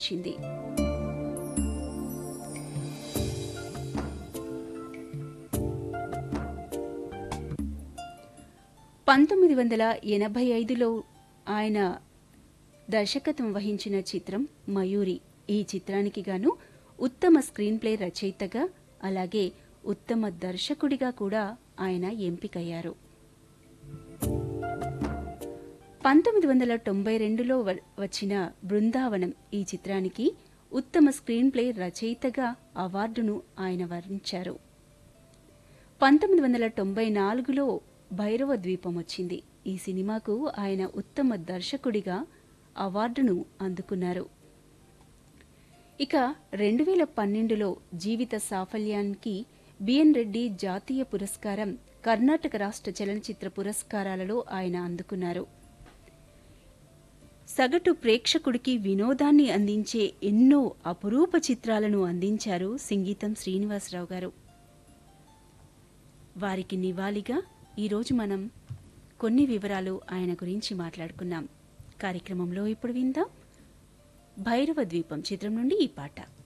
వచ్చింది పంతొమ్మిది వందల ఎనభై ఐదులో ఆయన దర్శకత్వం వహించిన చిత్రం మయూరి ఈ చిత్రానికి గాను ఉత్తమ స్క్రీన్ ప్లే రచయితగా అలాగే ఉత్తమ దర్శకుడిగా కూడా ఆయన ఎంపికయ్యారు పంతొమ్మిది వందల తొంభై రెండులో వ- వచ్చిన బృందావనం ఈ చిత్రానికి ఉత్తమ స్క్రీన్ ప్లే రచయితగా అవార్డును ఆయన వరించారు పంతొమ్మిది వందల తొంభై నాలుగులో భైరవ ద్వీపం వచ్చింది ఈ సినిమాకు ఆయన ఉత్తమ దర్శకుడిగా అవార్డును అందుకున్నారు ఇక రెండు వేల పన్నెండులో జీవిత సాఫల్యానికి బిఎన్ రెడ్డి జాతీయ పురస్కారం కర్ణాటక రాష్ట్ర చలనచిత్ర పురస్కారాలలో ఆయన అందుకున్నారు సగటు ప్రేక్షకుడికి వినోదాన్ని అందించే ఎన్నో అపురూప చిత్రాలను అందించారు సంగీతం శ్రీనివాసరావు గారు వారికి నివాళిగా ఈరోజు మనం కొన్ని వివరాలు ఆయన గురించి మాట్లాడుకున్నాం కార్యక్రమంలో ఇప్పుడు విందాం భైరవ ద్వీపం చిత్రం నుండి ఈ పాట